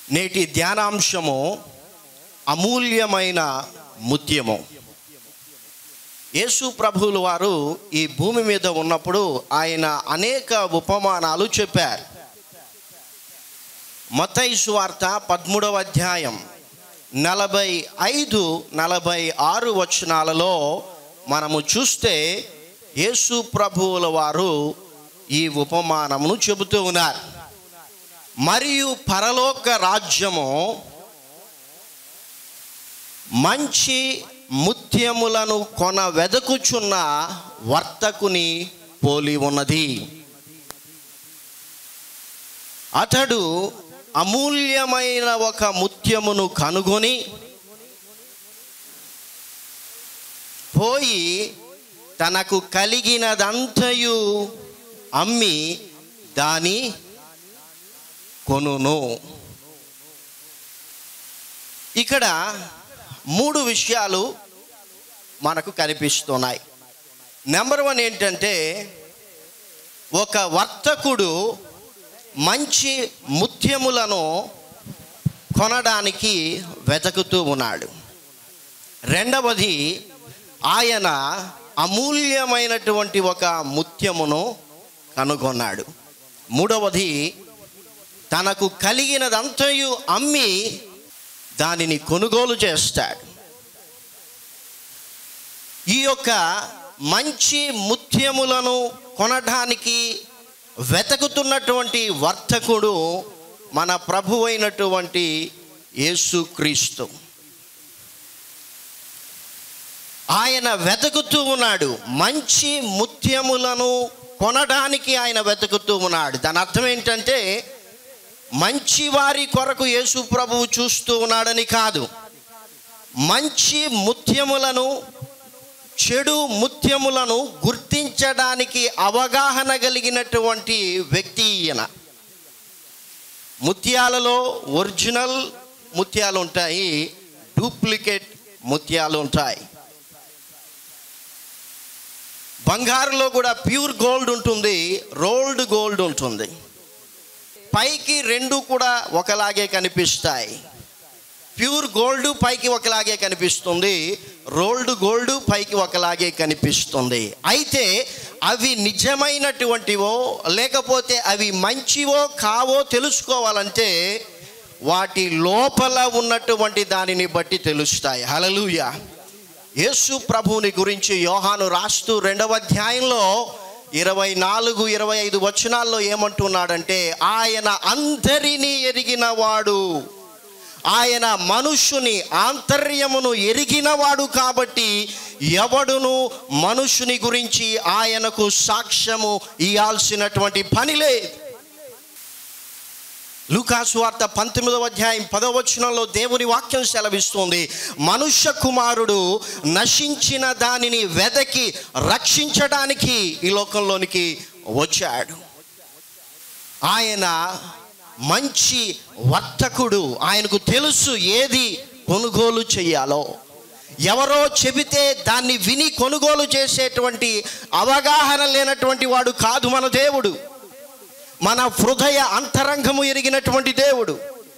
నేటి ధ్యానాంశము అమూల్యమైన ముత్యము యేసు ప్రభువుల వారు ఈ భూమి మీద ఉన్నప్పుడు ఆయన అనేక ఉపమానాలు చెప్పారు మతైసు వార్త పదమూడవ అధ్యాయం నలభై ఐదు నలభై ఆరు వచనాలలో మనము చూస్తే యేసు ప్రభువుల వారు ఈ ఉపమానమును చెబుతూ ఉన్నారు మరియు పరలోక రాజ్యము మంచి ముత్యములను కొన వెదకుచున్న వర్తకుని పోలి ఉన్నది అతడు అమూల్యమైన ఒక ముత్యమును కనుగొని పోయి తనకు కలిగినదంతయు అమ్మి దాని కొనును ఇక్కడ మూడు విషయాలు మనకు కనిపిస్తున్నాయి నెంబర్ వన్ ఏంటంటే ఒక వర్తకుడు మంచి ముత్యములను కొనడానికి వెతుకుతూ ఉన్నాడు రెండవది ఆయన అమూల్యమైనటువంటి ఒక ముత్యమును కనుగొన్నాడు మూడవది తనకు కలిగినదంతయు అమ్మి దానిని కొనుగోలు చేస్తాడు ఈ యొక్క మంచి ముత్యములను కొనడానికి వెతుకుతున్నటువంటి వర్తకుడు మన ప్రభు అయినటువంటి యేసుక్రీస్తు ఆయన వెతుకుతూ ఉన్నాడు మంచి ముత్యములను కొనడానికి ఆయన వెతుకుతూ ఉన్నాడు దాని అర్థం ఏంటంటే మంచి వారి కొరకు యేసు ప్రభువు చూస్తూ ఉన్నాడని కాదు మంచి ముత్యములను చెడు ముత్యములను గుర్తించడానికి అవగాహన కలిగినటువంటి వ్యక్తి ఈయన ముత్యాలలో ఒరిజినల్ ముత్యాలు ఉంటాయి డూప్లికేట్ ముత్యాలు ఉంటాయి బంగారులో కూడా ప్యూర్ గోల్డ్ ఉంటుంది రోల్డ్ గోల్డ్ ఉంటుంది పైకి రెండు కూడా ఒకలాగే కనిపిస్తాయి ప్యూర్ గోల్డ్ పైకి ఒకలాగే కనిపిస్తుంది రోల్డ్ గోల్డ్ పైకి ఒకలాగే కనిపిస్తుంది అయితే అవి నిజమైనటువంటివో లేకపోతే అవి మంచివో కావో తెలుసుకోవాలంటే వాటి లోపల ఉన్నటువంటి దానిని బట్టి తెలుస్తాయి హలలుయ యేసు ప్రభువుని గురించి యోహాను రాస్తూ రెండవ అధ్యాయంలో ఇరవై నాలుగు ఇరవై ఐదు వచనాల్లో ఏమంటున్నాడంటే ఆయన అందరినీ ఎరిగినవాడు ఆయన మనుష్యుని ఆంతర్యమును ఎరిగినవాడు కాబట్టి ఎవడును మనుషుని గురించి ఆయనకు సాక్ష్యము ఇవ్వాల్సినటువంటి పని లేదు లూకాసు వార్త పంతొమ్మిదవ అధ్యాయం పదవచనంలో దేవుని వాక్యం సెలవిస్తుంది మనుష్య కుమారుడు నశించిన దానిని వెదకి రక్షించడానికి ఈ లోకంలోనికి వచ్చాడు ఆయన మంచి వర్తకుడు ఆయనకు తెలుసు ఏది కొనుగోలు చేయాలో ఎవరో చెబితే దాన్ని విని కొనుగోలు చేసేటువంటి అవగాహన లేనటువంటి వాడు కాదు మన దేవుడు మన హృదయ అంతరంగము ఎరిగినటువంటి దేవుడు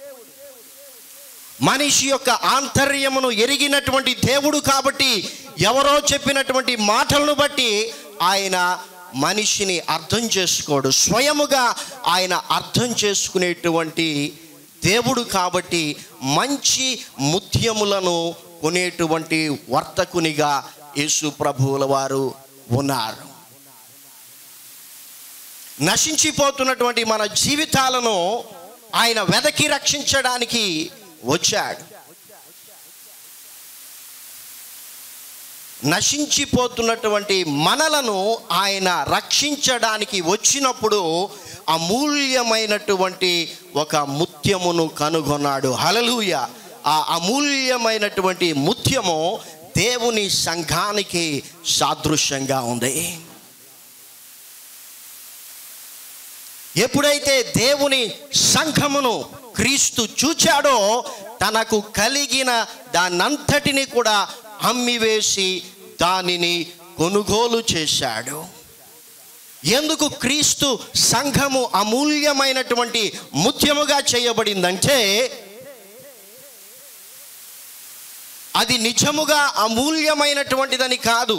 మనిషి యొక్క ఆంతర్యమును ఎరిగినటువంటి దేవుడు కాబట్టి ఎవరో చెప్పినటువంటి మాటలను బట్టి ఆయన మనిషిని అర్థం చేసుకోడు స్వయముగా ఆయన అర్థం చేసుకునేటువంటి దేవుడు కాబట్టి మంచి ముత్యములను కొనేటువంటి వర్తకునిగా యేసు ప్రభువుల వారు ఉన్నారు నశించిపోతున్నటువంటి మన జీవితాలను ఆయన వెదకి రక్షించడానికి వచ్చాడు నశించిపోతున్నటువంటి మనలను ఆయన రక్షించడానికి వచ్చినప్పుడు అమూల్యమైనటువంటి ఒక ముత్యమును కనుగొన్నాడు హలలుయ ఆ అమూల్యమైనటువంటి ముత్యము దేవుని సంఘానికి సాదృశ్యంగా ఉంది ఎప్పుడైతే దేవుని సంఘమును క్రీస్తు చూచాడో తనకు కలిగిన దానంతటిని కూడా అమ్మివేసి దానిని కొనుగోలు చేశాడు ఎందుకు క్రీస్తు సంఘము అమూల్యమైనటువంటి ముత్యముగా చేయబడిందంటే అది నిజముగా అమూల్యమైనటువంటిదని కాదు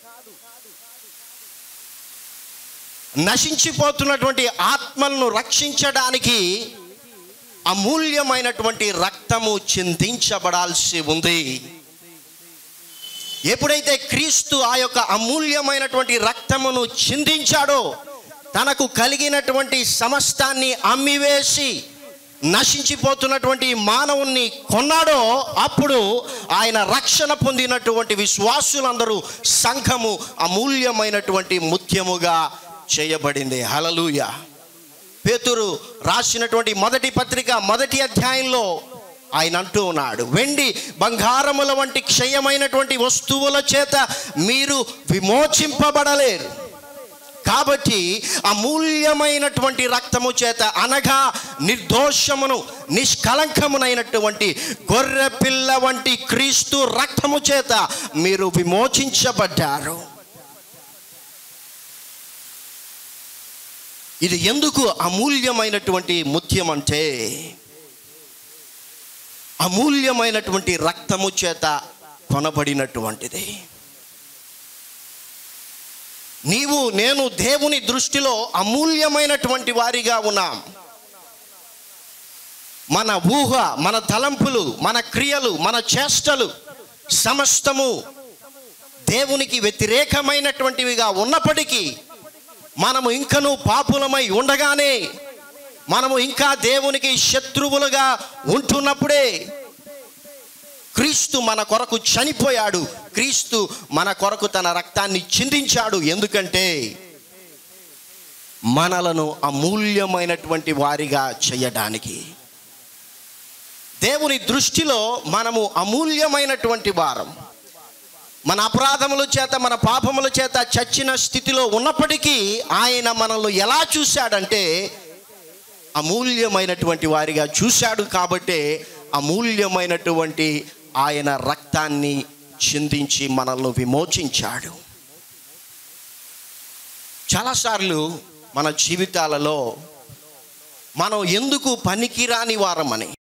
నశించిపోతున్నటువంటి ఆత్మలను రక్షించడానికి అమూల్యమైనటువంటి రక్తము చిందించబడాల్సి ఉంది ఎప్పుడైతే క్రీస్తు ఆ యొక్క అమూల్యమైనటువంటి రక్తమును చిందించాడో తనకు కలిగినటువంటి సమస్తాన్ని అమ్మివేసి నశించిపోతున్నటువంటి మానవుణ్ణి కొన్నాడో అప్పుడు ఆయన రక్షణ పొందినటువంటి విశ్వాసులందరూ సంఘము అమూల్యమైనటువంటి ముత్యముగా చేయబడింది హలలుయ పేతురు రాసినటువంటి మొదటి పత్రిక మొదటి అధ్యాయంలో ఆయన అంటూ ఉన్నాడు వెండి బంగారముల వంటి క్షయమైనటువంటి వస్తువుల చేత మీరు విమోచింపబడలేరు కాబట్టి అమూల్యమైనటువంటి రక్తము చేత అనగా నిర్దోషమును నిష్కలంకమునైనటువంటి గొర్రె పిల్ల వంటి క్రీస్తు రక్తము చేత మీరు విమోచించబడ్డారు ఇది ఎందుకు అమూల్యమైనటువంటి ముత్యం అంటే అమూల్యమైనటువంటి రక్తము చేత కొనబడినటువంటిది నీవు నేను దేవుని దృష్టిలో అమూల్యమైనటువంటి వారిగా ఉన్నాం మన ఊహ మన తలంపులు మన క్రియలు మన చేష్టలు సమస్తము దేవునికి వ్యతిరేకమైనటువంటివిగా ఉన్నప్పటికీ మనము ఇంకనూ పాపులమై ఉండగానే మనము ఇంకా దేవునికి శత్రువులుగా ఉంటున్నప్పుడే క్రీస్తు మన కొరకు చనిపోయాడు క్రీస్తు మన కొరకు తన రక్తాన్ని చిందించాడు ఎందుకంటే మనలను అమూల్యమైనటువంటి వారిగా చేయడానికి దేవుని దృష్టిలో మనము అమూల్యమైనటువంటి వారం మన అపరాధముల చేత మన పాపముల చేత చచ్చిన స్థితిలో ఉన్నప్పటికీ ఆయన మనల్ని ఎలా చూశాడంటే అమూల్యమైనటువంటి వారిగా చూశాడు కాబట్టే అమూల్యమైనటువంటి ఆయన రక్తాన్ని చిందించి మనల్ని విమోచించాడు చాలాసార్లు మన జీవితాలలో మనం ఎందుకు పనికిరాని వారమని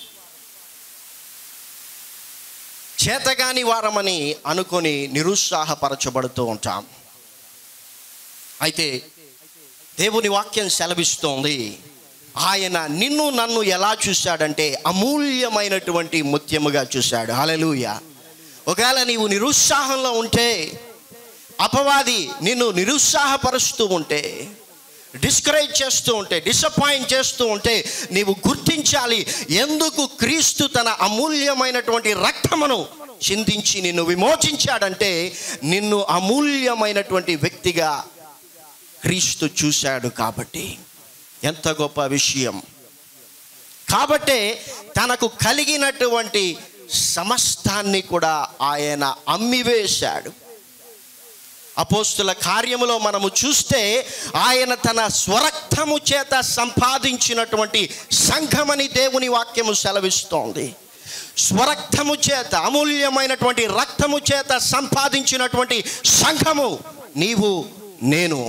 చేతగాని వారమని అనుకొని నిరుత్సాహపరచబడుతూ ఉంటాం అయితే దేవుని వాక్యం సెలవిస్తోంది ఆయన నిన్ను నన్ను ఎలా చూశాడంటే అమూల్యమైనటువంటి ముత్యముగా చూశాడు హలలుయ ఒకవేళ నీవు నిరుత్సాహంలో ఉంటే అపవాది నిన్ను నిరుత్సాహపరుస్తూ ఉంటే డిస్కరేజ్ చేస్తూ ఉంటే డిసప్పాయింట్ చేస్తూ ఉంటే నీవు గుర్తించాలి ఎందుకు క్రీస్తు తన అమూల్యమైనటువంటి రక్తమును చిందించి నిన్ను విమోచించాడంటే నిన్ను అమూల్యమైనటువంటి వ్యక్తిగా క్రీస్తు చూశాడు కాబట్టి ఎంత గొప్ప విషయం కాబట్టే తనకు కలిగినటువంటి సమస్తాన్ని కూడా ఆయన అమ్మివేశాడు అపోస్తుల కార్యములో మనము చూస్తే ఆయన తన స్వరక్తము చేత సంపాదించినటువంటి సంఘమని దేవుని వాక్యము సెలవిస్తోంది స్వరక్తము చేత అమూల్యమైనటువంటి రక్తము చేత సంపాదించినటువంటి సంఘము నీవు నేను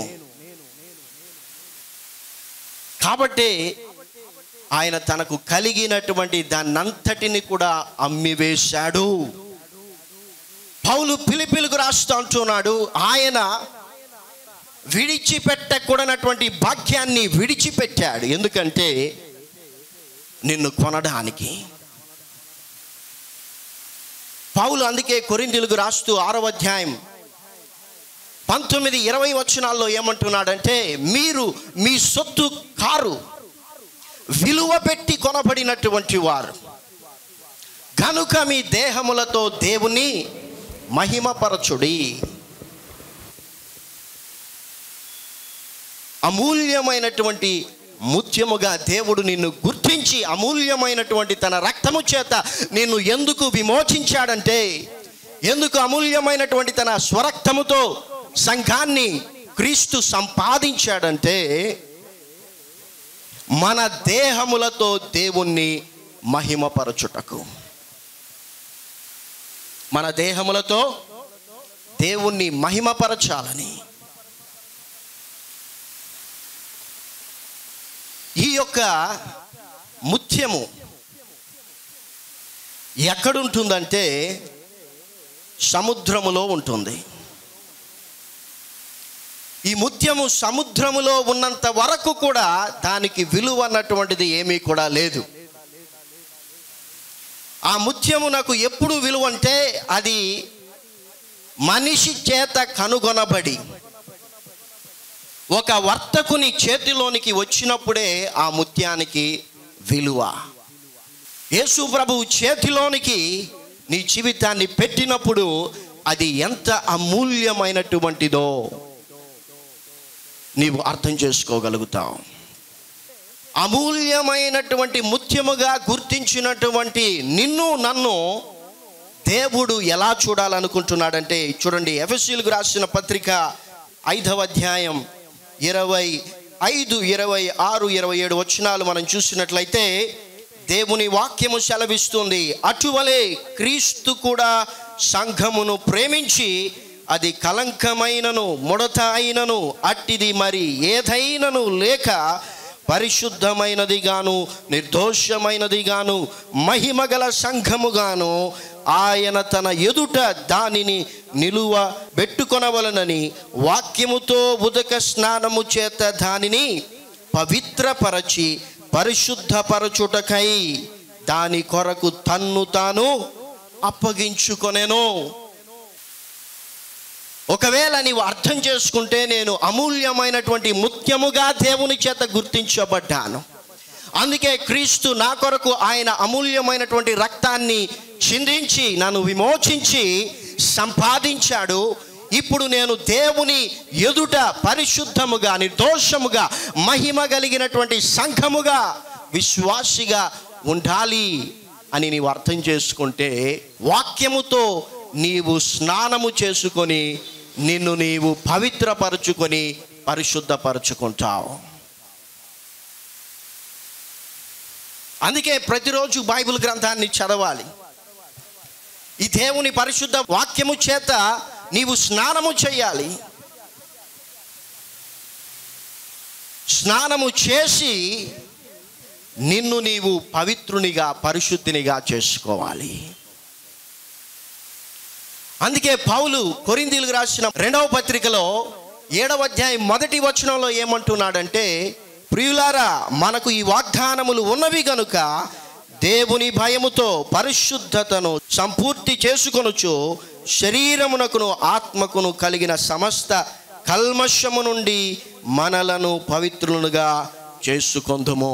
కాబట్టి ఆయన తనకు కలిగినటువంటి దాన్నంతటిని కూడా అమ్మివేశాడు పౌలు పిలిపిలుగు రాస్తూ అంటున్నాడు ఆయన విడిచిపెట్టకూడనటువంటి భాగ్యాన్ని విడిచిపెట్టాడు ఎందుకంటే నిన్ను కొనడానికి పౌలు అందుకే కొరిందులకు రాస్తూ ఆరవ అధ్యాయం పంతొమ్మిది ఇరవై వచనాల్లో ఏమంటున్నాడంటే మీరు మీ సొత్తు కారు విలువ పెట్టి కొనబడినటువంటి వారు కనుక మీ దేహములతో దేవుని మహిమపరచుడి అమూల్యమైనటువంటి ముత్యముగా దేవుడు నిన్ను గుర్తించి అమూల్యమైనటువంటి తన రక్తము చేత నిన్ను ఎందుకు విమోచించాడంటే ఎందుకు అమూల్యమైనటువంటి తన స్వరక్తముతో సంఘాన్ని క్రీస్తు సంపాదించాడంటే మన దేహములతో దేవుణ్ణి మహిమపరచుటకు మన దేహములతో దేవుణ్ణి మహిమపరచాలని ఈ యొక్క ముత్యము ఎక్కడుంటుందంటే సముద్రములో ఉంటుంది ఈ ముత్యము సముద్రములో ఉన్నంత వరకు కూడా దానికి విలువ అన్నటువంటిది ఏమీ కూడా లేదు ఆ ముత్యమునకు ఎప్పుడు విలువ అంటే అది మనిషి చేత కనుగొనబడి ఒక వర్తకుని చేతిలోనికి వచ్చినప్పుడే ఆ ముత్యానికి విలువ యేసు ప్రభువు చేతిలోనికి నీ జీవితాన్ని పెట్టినప్పుడు అది ఎంత అమూల్యమైనటువంటిదో నీవు అర్థం చేసుకోగలుగుతావు అమూల్యమైనటువంటి ముత్యముగా గుర్తించినటువంటి నిన్ను నన్ను దేవుడు ఎలా చూడాలనుకుంటున్నాడంటే చూడండి ఎఫ్ఎస్సీలకు రాసిన పత్రిక ఐదవ అధ్యాయం ఇరవై ఐదు ఇరవై ఆరు ఇరవై ఏడు వచనాలు మనం చూసినట్లయితే దేవుని వాక్యము సెలవిస్తుంది అటువలే క్రీస్తు కూడా సంఘమును ప్రేమించి అది కలంకమైనను ముడత అయినను అట్టిది మరి ఏదైనను లేక పరిశుద్ధమైనది గాను నిర్దోషమైనది గాను మహిమగల సంఘముగాను ఆయన తన ఎదుట దానిని నిలువ పెట్టుకొనవలనని వాక్యముతో ఉదక స్నానము చేత దానిని పవిత్రపరచి పరిశుద్ధపరచుటకై దాని కొరకు తన్ను తాను అప్పగించుకొనెను ఒకవేళ నీవు అర్థం చేసుకుంటే నేను అమూల్యమైనటువంటి ముత్యముగా దేవుని చేత గుర్తించబడ్డాను అందుకే క్రీస్తు నా కొరకు ఆయన అమూల్యమైనటువంటి రక్తాన్ని చిందించి నన్ను విమోచించి సంపాదించాడు ఇప్పుడు నేను దేవుని ఎదుట పరిశుద్ధముగా నిర్దోషముగా మహిమ కలిగినటువంటి సంఘముగా విశ్వాసిగా ఉండాలి అని నీవు అర్థం చేసుకుంటే వాక్యముతో నీవు స్నానము చేసుకొని నిన్ను నీవు పవిత్రపరుచుకొని పరిశుద్ధపరుచుకుంటావు అందుకే ప్రతిరోజు బైబిల్ గ్రంథాన్ని చదవాలి ఈ దేవుని పరిశుద్ధ వాక్యము చేత నీవు స్నానము చేయాలి స్నానము చేసి నిన్ను నీవు పవిత్రునిగా పరిశుద్ధినిగా చేసుకోవాలి అందుకే పౌలు కొరిందీలకు రాసిన రెండవ పత్రికలో ఏడవ అధ్యాయం మొదటి వచనంలో ఏమంటున్నాడంటే ప్రియులారా మనకు ఈ వాగ్దానములు ఉన్నవి గనుక దేవుని భయముతో పరిశుద్ధతను సంపూర్తి చేసుకొనుచు శరీరమునకును ఆత్మకును కలిగిన సమస్త కల్మషము నుండి మనలను పవిత్రులుగా చేసుకొందుము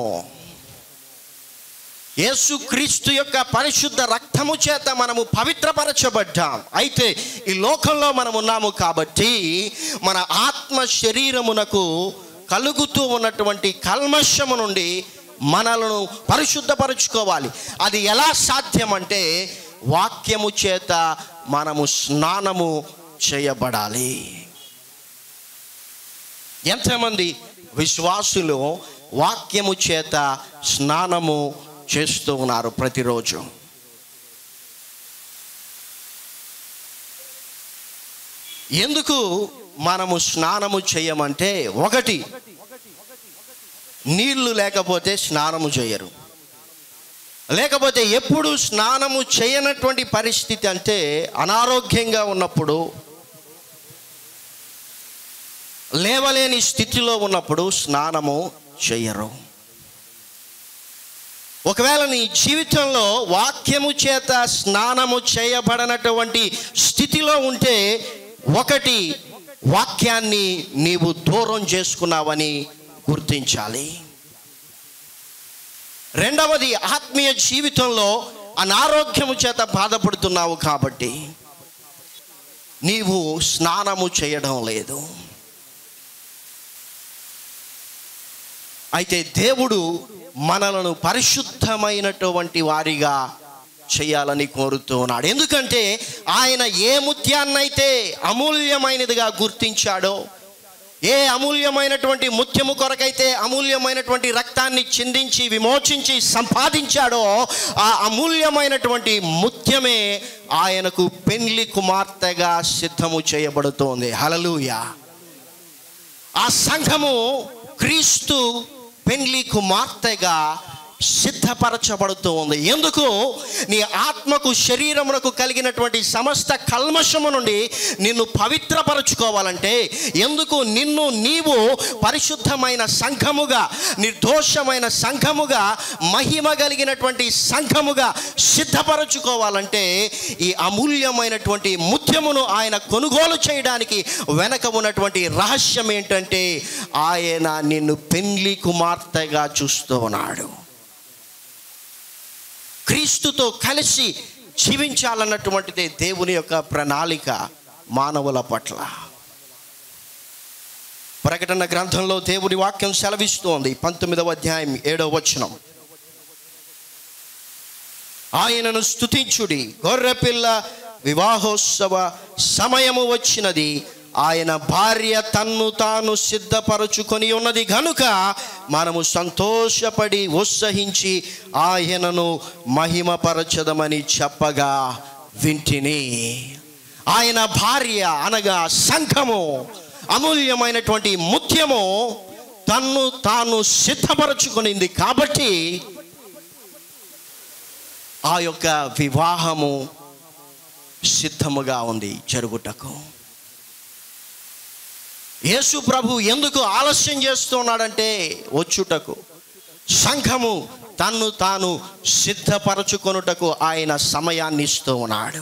యేసుక్రీస్తు యొక్క పరిశుద్ధ రక్తము చేత మనము పవిత్రపరచబడ్డాం అయితే ఈ లోకంలో మనం ఉన్నాము కాబట్టి మన ఆత్మ శరీరమునకు కలుగుతూ ఉన్నటువంటి కల్మషము నుండి మనలను పరిశుద్ధపరచుకోవాలి అది ఎలా సాధ్యం అంటే వాక్యము చేత మనము స్నానము చేయబడాలి ఎంతమంది విశ్వాసులు వాక్యము చేత స్నానము చేస్తూ ఉన్నారు ప్రతిరోజు ఎందుకు మనము స్నానము చేయమంటే ఒకటి నీళ్లు లేకపోతే స్నానము చేయరు లేకపోతే ఎప్పుడు స్నానము చేయనటువంటి పరిస్థితి అంటే అనారోగ్యంగా ఉన్నప్పుడు లేవలేని స్థితిలో ఉన్నప్పుడు స్నానము చేయరు ఒకవేళ నీ జీవితంలో వాక్యము చేత స్నానము చేయబడనటువంటి స్థితిలో ఉంటే ఒకటి వాక్యాన్ని నీవు దూరం చేసుకున్నావని గుర్తించాలి రెండవది ఆత్మీయ జీవితంలో అనారోగ్యము చేత బాధపడుతున్నావు కాబట్టి నీవు స్నానము చేయడం లేదు అయితే దేవుడు మనలను పరిశుద్ధమైనటువంటి వారిగా చేయాలని కోరుతూ ఉన్నాడు ఎందుకంటే ఆయన ఏ ముత్యాన్నైతే అమూల్యమైనదిగా గుర్తించాడో ఏ అమూల్యమైనటువంటి ముత్యము కొరకైతే అమూల్యమైనటువంటి రక్తాన్ని చిందించి విమోచించి సంపాదించాడో ఆ అమూల్యమైనటువంటి ముత్యమే ఆయనకు పెళ్లి కుమార్తెగా సిద్ధము చేయబడుతోంది హలలుయ ఆ సంఘము క్రీస్తు పెండ్లి కుమార్తెగా సిద్ధపరచబడుతూ ఉంది ఎందుకు నీ ఆత్మకు శరీరమునకు కలిగినటువంటి సమస్త కల్మషము నుండి నిన్ను పవిత్రపరచుకోవాలంటే ఎందుకు నిన్ను నీవు పరిశుద్ధమైన సంఘముగా నిర్దోషమైన సంఘముగా మహిమ కలిగినటువంటి సంఘముగా సిద్ధపరచుకోవాలంటే ఈ అమూల్యమైనటువంటి ముత్యమును ఆయన కొనుగోలు చేయడానికి వెనక ఉన్నటువంటి రహస్యం ఏంటంటే ఆయన నిన్ను పెండ్లి కుమార్తెగా చూస్తూ ఉన్నాడు క్రీస్తుతో కలిసి జీవించాలన్నటువంటిదే దేవుని యొక్క ప్రణాళిక మానవుల పట్ల ప్రకటన గ్రంథంలో దేవుని వాక్యం సెలవిస్తోంది పంతొమ్మిదవ అధ్యాయం ఏడవ వచనం ఆయనను స్తుతించుడి గొర్రెపిల్ల వివాహోత్సవ సమయము వచ్చినది ఆయన భార్య తన్ను తాను సిద్ధపరచుకొని ఉన్నది గనుక మనము సంతోషపడి ఉత్సహించి ఆయనను మహిమపరచదమని చెప్పగా వింటిని ఆయన భార్య అనగా సంఘము అమూల్యమైనటువంటి ముత్యము తన్ను తాను సిద్ధపరచుకునింది కాబట్టి ఆ యొక్క వివాహము సిద్ధముగా ఉంది జరుగుటకు యేసు ప్రభు ఎందుకు ఆలస్యం చేస్తున్నాడంటే వచ్చుటకు సంఘము తన్ను తాను సిద్ధపరచుకొనుటకు ఆయన సమయాన్ని ఇస్తూ ఉన్నాడు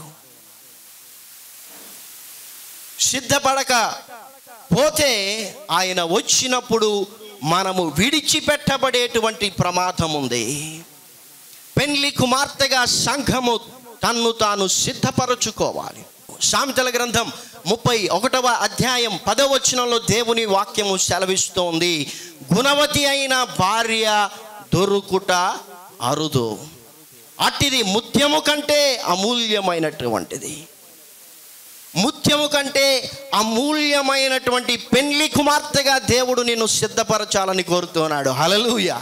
సిద్ధపడక పోతే ఆయన వచ్చినప్పుడు మనము విడిచిపెట్టబడేటువంటి ప్రమాదం ఉంది పెళ్లి కుమార్తెగా సంఘము తన్ను తాను సిద్ధపరచుకోవాలి సామెతల గ్రంథం ముప్పై ఒకటవ అధ్యాయం పదవచనంలో దేవుని వాక్యము సెలవిస్తోంది గుణవతి అయిన భార్య దొరుకుట అరుదు అట్టిది ముత్యము కంటే అమూల్యమైనటువంటిది ముత్యము కంటే అమూల్యమైనటువంటి పెళ్లి కుమార్తెగా దేవుడు నిన్ను సిద్ధపరచాలని కోరుతున్నాడు హలలుయ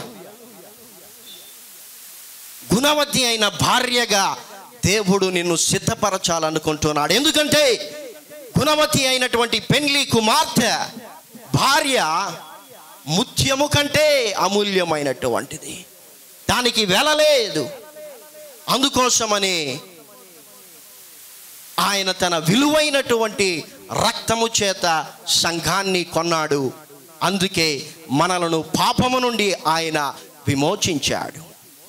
గుణవతి అయిన భార్యగా దేవుడు నిన్ను సిద్ధపరచాలనుకుంటున్నాడు ఎందుకంటే గుణవతి అయినటువంటి పెళ్లి కుమార్తె భార్య ముత్యము కంటే అమూల్యమైనటువంటిది దానికి వెలలేదు అందుకోసమని ఆయన తన విలువైనటువంటి రక్తము చేత సంఘాన్ని కొన్నాడు అందుకే మనలను పాపము నుండి ఆయన విమోచించాడు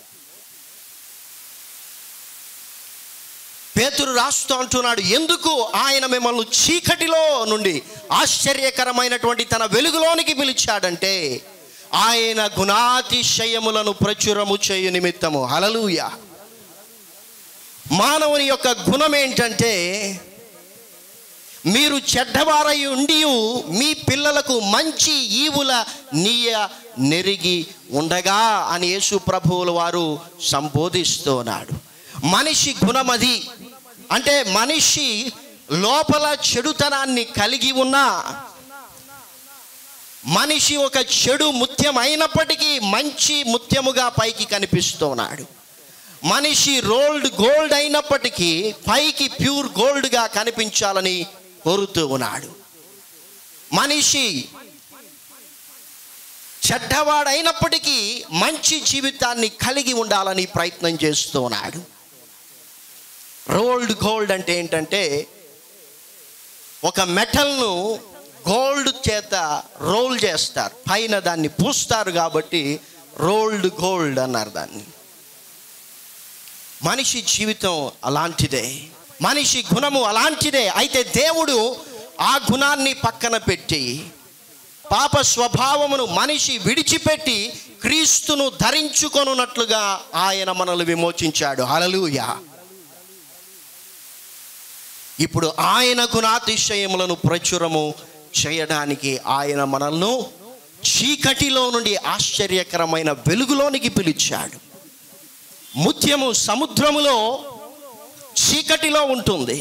పేతురు రాస్తూ అంటున్నాడు ఎందుకు ఆయన మిమ్మల్ని చీకటిలో నుండి ఆశ్చర్యకరమైనటువంటి తన వెలుగులోనికి పిలిచాడంటే ఆయన గుణాతిశయములను ప్రచురము చేయు నిమిత్తము హలలుయ మానవుని యొక్క గుణం ఏంటంటే మీరు చెడ్డవారై ఉండి మీ పిల్లలకు మంచి ఈవుల నీయ నెరిగి ఉండగా అని యేసు ప్రభువుల వారు సంబోధిస్తున్నాడు మనిషి గుణమది అంటే మనిషి లోపల చెడుతనాన్ని కలిగి ఉన్నా మనిషి ఒక చెడు ముత్యం అయినప్పటికీ మంచి ముత్యముగా పైకి కనిపిస్తున్నాడు మనిషి రోల్డ్ గోల్డ్ అయినప్పటికీ పైకి ప్యూర్ గోల్డ్గా కనిపించాలని కోరుతూ ఉన్నాడు మనిషి చెడ్డవాడైనప్పటికీ మంచి జీవితాన్ని కలిగి ఉండాలని ప్రయత్నం చేస్తూ ఉన్నాడు రోల్డ్ గోల్డ్ అంటే ఏంటంటే ఒక మెటల్ను గోల్డ్ చేత రోల్ చేస్తారు పైన దాన్ని పూస్తారు కాబట్టి రోల్డ్ గోల్డ్ అన్నారు దాన్ని మనిషి జీవితం అలాంటిదే మనిషి గుణము అలాంటిదే అయితే దేవుడు ఆ గుణాన్ని పక్కన పెట్టి పాప స్వభావమును మనిషి విడిచిపెట్టి క్రీస్తును ధరించుకొనున్నట్లుగా ఆయన మనల్ని విమోచించాడు హలలుయా ఇప్పుడు ఆయన గుణాతిశయములను ప్రచురము చేయడానికి ఆయన మనల్ని చీకటిలో నుండి ఆశ్చర్యకరమైన వెలుగులోనికి పిలిచాడు ముత్యము సముద్రములో చీకటిలో ఉంటుంది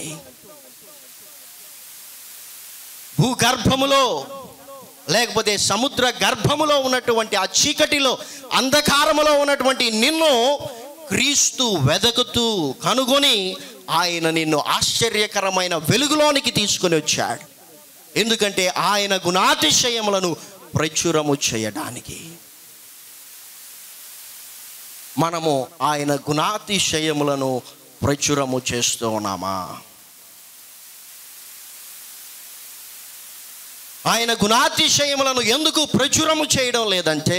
భూగర్భములో లేకపోతే సముద్ర గర్భములో ఉన్నటువంటి ఆ చీకటిలో అంధకారములో ఉన్నటువంటి నిన్ను క్రీస్తు వెదకుతూ కనుగొని ఆయన నిన్ను ఆశ్చర్యకరమైన వెలుగులోనికి తీసుకొని వచ్చాడు ఎందుకంటే ఆయన గుణాతిశయములను ప్రచురము చేయడానికి మనము ఆయన గుణాతిశయములను ప్రచురము చేస్తూ ఉన్నామా ఆయన గుణాతిశయములను ఎందుకు ప్రచురము చేయడం లేదంటే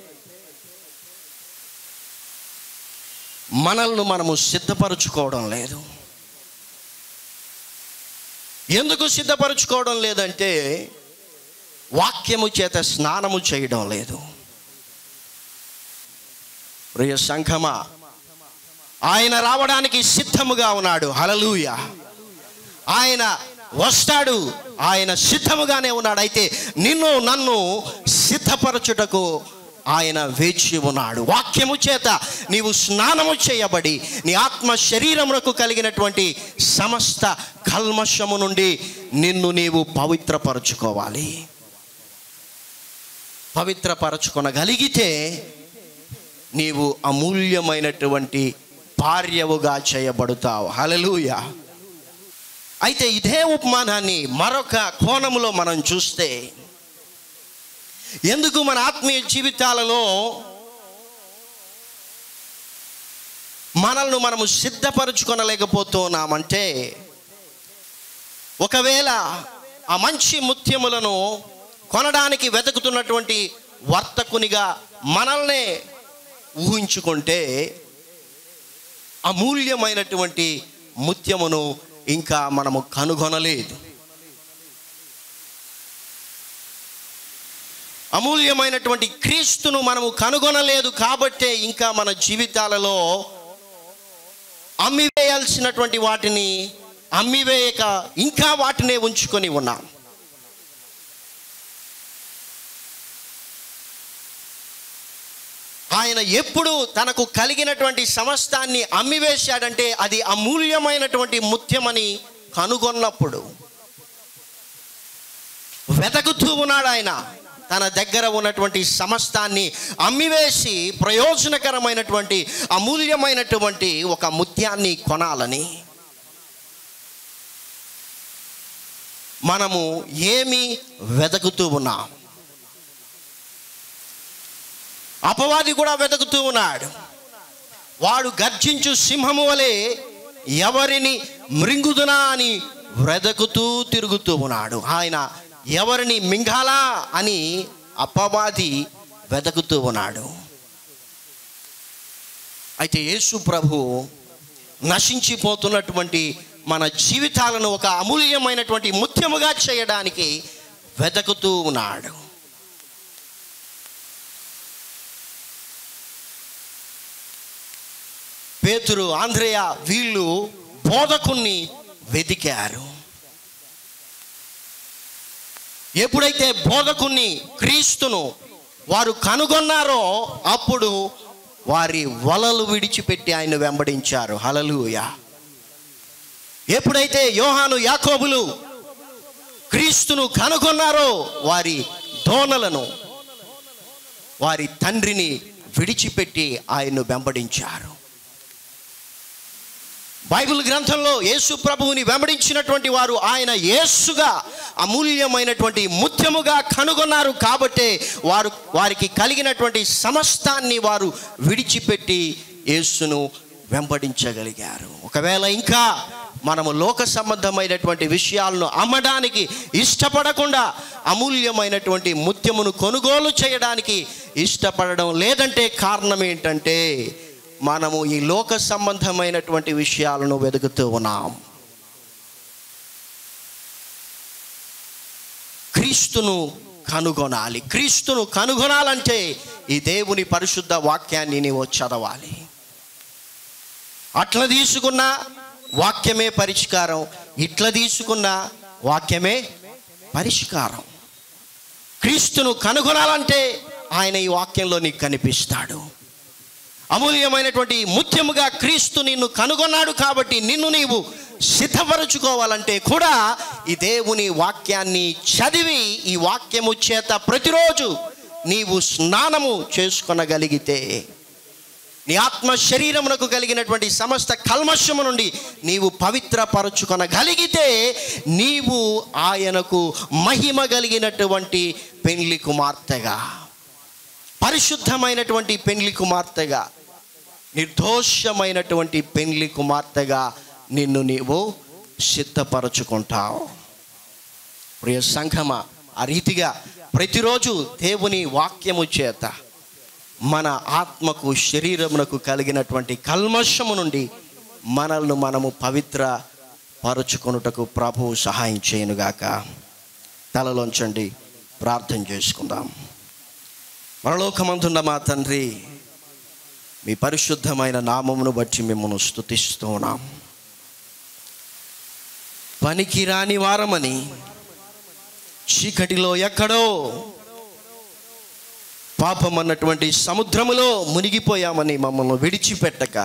మనల్ని మనము సిద్ధపరచుకోవడం లేదు ఎందుకు సిద్ధపరచుకోవడం లేదంటే వాక్యము చేత స్నానము చేయడం లేదు ప్రియ సంఘమా ఆయన రావడానికి సిద్ధముగా ఉన్నాడు హలలుయ ఆయన వస్తాడు ఆయన సిద్ధముగానే ఉన్నాడు అయితే నిన్ను నన్ను సిద్ధపరచుటకు ఆయన వేచి ఉన్నాడు వాక్యము చేత నీవు స్నానము చేయబడి నీ ఆత్మ శరీరమునకు కలిగినటువంటి సమస్త కల్మషము నుండి నిన్ను నీవు పవిత్రపరచుకోవాలి పవిత్రపరచుకొనగలిగితే నీవు అమూల్యమైనటువంటి భార్యవుగా చేయబడుతావు హలలుయ అయితే ఇదే ఉపమానాన్ని మరొక కోణములో మనం చూస్తే ఎందుకు మన ఆత్మీయ జీవితాలలో మనల్ని మనము సిద్ధపరచుకొనలేకపోతున్నామంటే ఒకవేళ ఆ మంచి ముత్యములను కొనడానికి వెతుకుతున్నటువంటి వర్తకునిగా మనల్నే ఊహించుకుంటే అమూల్యమైనటువంటి ముత్యమును ఇంకా మనము కనుగొనలేదు అమూల్యమైనటువంటి క్రీస్తును మనము కనుగొనలేదు కాబట్టే ఇంకా మన జీవితాలలో అమ్మివేయాల్సినటువంటి వాటిని అమ్మివేయక ఇంకా వాటినే ఉంచుకొని ఉన్నాం ఆయన ఎప్పుడు తనకు కలిగినటువంటి సమస్తాన్ని అమ్మివేశాడంటే అది అమూల్యమైనటువంటి ముత్యమని కనుగొన్నప్పుడు వెతకుతూ ఉన్నాడు ఆయన తన దగ్గర ఉన్నటువంటి సమస్తాన్ని అమ్మివేసి ప్రయోజనకరమైనటువంటి అమూల్యమైనటువంటి ఒక ముత్యాన్ని కొనాలని మనము ఏమి వెతుకుతూ ఉన్నాం అపవాది కూడా వెతుకుతూ ఉన్నాడు వాడు గర్జించు సింహము వలె ఎవరిని మృంగుదునా అని వెతుకుతూ తిరుగుతూ ఉన్నాడు ఆయన ఎవరిని మింగాలా అని అపవాది వెతుకుతూ ఉన్నాడు అయితే యేసు ప్రభు నశించిపోతున్నటువంటి మన జీవితాలను ఒక అమూల్యమైనటువంటి ముత్యముగా చేయడానికి వెతుకుతూ ఉన్నాడు పేతురు ఆంధ్రేయ వీళ్ళు బోధకుణ్ణి వెతికారు ఎప్పుడైతే బోధకుణ్ణి క్రీస్తును వారు కనుగొన్నారో అప్పుడు వారి వలలు విడిచిపెట్టి ఆయన వెంబడించారు హలలుయ ఎప్పుడైతే యోహాను యాకోబులు క్రీస్తును కనుగొన్నారో వారి దోనలను వారి తండ్రిని విడిచిపెట్టి ఆయన్ను వెంబడించారు బైబిల్ గ్రంథంలో యేసు ప్రభువుని వెంబడించినటువంటి వారు ఆయన యేసుగా అమూల్యమైనటువంటి ముత్యముగా కనుగొన్నారు కాబట్టే వారు వారికి కలిగినటువంటి సమస్తాన్ని వారు విడిచిపెట్టి యేసును వెంబడించగలిగారు ఒకవేళ ఇంకా మనము లోక సంబంధమైనటువంటి విషయాలను అమ్మడానికి ఇష్టపడకుండా అమూల్యమైనటువంటి ముత్యమును కొనుగోలు చేయడానికి ఇష్టపడడం లేదంటే కారణం ఏంటంటే మనము ఈ లోక సంబంధమైనటువంటి విషయాలను వెతుకుతూ ఉన్నాం క్రీస్తును కనుగొనాలి క్రీస్తును కనుగొనాలంటే ఈ దేవుని పరిశుద్ధ వాక్యాన్ని నీవు చదవాలి అట్లా తీసుకున్న వాక్యమే పరిష్కారం ఇట్లా తీసుకున్న వాక్యమే పరిష్కారం క్రీస్తును కనుగొనాలంటే ఆయన ఈ వాక్యంలో నీకు కనిపిస్తాడు అమూల్యమైనటువంటి ముత్యముగా క్రీస్తు నిన్ను కనుగొన్నాడు కాబట్టి నిన్ను నీవు సిద్ధపరచుకోవాలంటే కూడా ఈ దేవుని వాక్యాన్ని చదివి ఈ వాక్యము చేత ప్రతిరోజు నీవు స్నానము చేసుకొనగలిగితే నీ ఆత్మ శరీరమునకు కలిగినటువంటి సమస్త కల్మషము నుండి నీవు పవిత్రపరచుకొనగలిగితే నీవు ఆయనకు మహిమ కలిగినటువంటి పెండ్లి కుమార్తెగా పరిశుద్ధమైనటువంటి పెండ్లి కుమార్తెగా నిర్దోషమైనటువంటి పెండ్లి కుమార్తెగా నిన్ను నీవు సిద్ధపరచుకుంటావు ప్రియ సంఘమ ఆ రీతిగా ప్రతిరోజు దేవుని వాక్యము చేత మన ఆత్మకు శరీరమునకు కలిగినటువంటి కల్మషము నుండి మనల్ని మనము పవిత్ర పరుచుకొనుటకు ప్రభువు సహాయం చేయనుగాక తలలోంచండి ప్రార్థన చేసుకుందాం పరలోకమందున్న మా తండ్రి మీ పరిశుద్ధమైన నామమును బట్టి మిమ్మల్ని స్తుతిస్తూ ఉన్నాం పనికిరాని వారమని చీకటిలో ఎక్కడో పాపం అన్నటువంటి సముద్రములో మునిగిపోయామని మమ్మల్ని విడిచిపెట్టక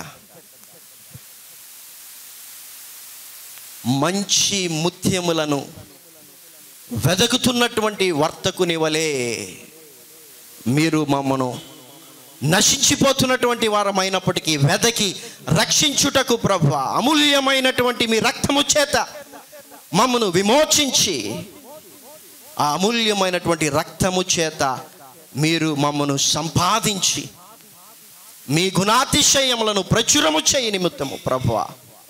మంచి ముత్యములను వెదకుతున్నటువంటి వర్తకుని వలె మీరు మమ్మను నశించిపోతున్నటువంటి వారమైనప్పటికీ వెదకి రక్షించుటకు ప్రభు అమూల్యమైనటువంటి మీ రక్తము చేత మమ్మను విమోచించి ఆ అమూల్యమైనటువంటి రక్తము చేత మీరు మమ్మను సంపాదించి మీ గుణాతిశయములను ప్రచురము చేయ నిమిత్తము ప్రభువా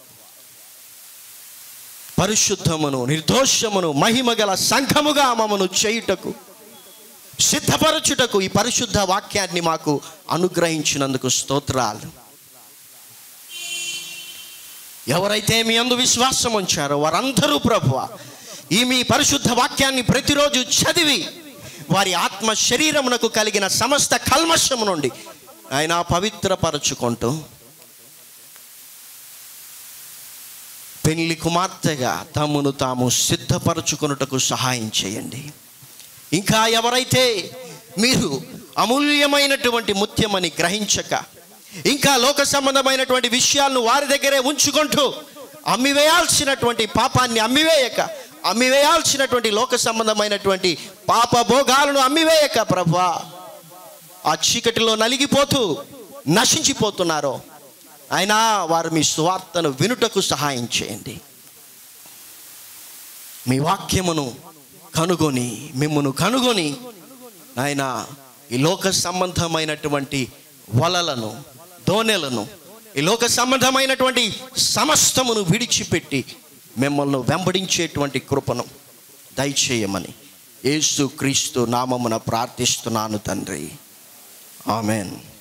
పరిశుద్ధమును నిర్దోషమును మహిమగల సంఘముగా మమ్మను చేయుటకు సిద్ధపరచుటకు ఈ పరిశుద్ధ వాక్యాన్ని మాకు అనుగ్రహించినందుకు స్తోత్రాలు ఎవరైతే మీ అందు విశ్వాసం ఉంచారో వారందరూ ప్రభువ ఈ మీ పరిశుద్ధ వాక్యాన్ని ప్రతిరోజు చదివి వారి ఆత్మ శరీరమునకు కలిగిన సమస్త కల్మషము నుండి ఆయన పవిత్రపరచుకుంటూ పెళ్లి కుమార్తెగా తమను తాము సిద్ధపరచుకొనుటకు సహాయం చేయండి ఇంకా ఎవరైతే మీరు అమూల్యమైనటువంటి ముత్యమని గ్రహించక ఇంకా లోక సంబంధమైనటువంటి విషయాలను వారి దగ్గరే ఉంచుకుంటూ అమ్మివేయాల్సినటువంటి పాపాన్ని అమ్మివేయక అమ్మివేయాల్సినటువంటి లోక సంబంధమైనటువంటి పాప భోగాలను అమ్మివేయక ప్రభా ఆ చీకటిలో నలిగిపోతూ నశించిపోతున్నారో అయినా వారు మీ సువార్తను వినుటకు సహాయం చేయండి మీ వాక్యమును కనుగొని మిమ్మును కనుగొని ఆయన ఈ లోక సంబంధమైనటువంటి వలలను దోనెలను ఈ లోక సంబంధమైనటువంటి సమస్తమును విడిచిపెట్టి మిమ్మల్ని వెంబడించేటువంటి కృపను దయచేయమని యేసు క్రీస్తు నామమున ప్రార్థిస్తున్నాను తండ్రి ఆమెన్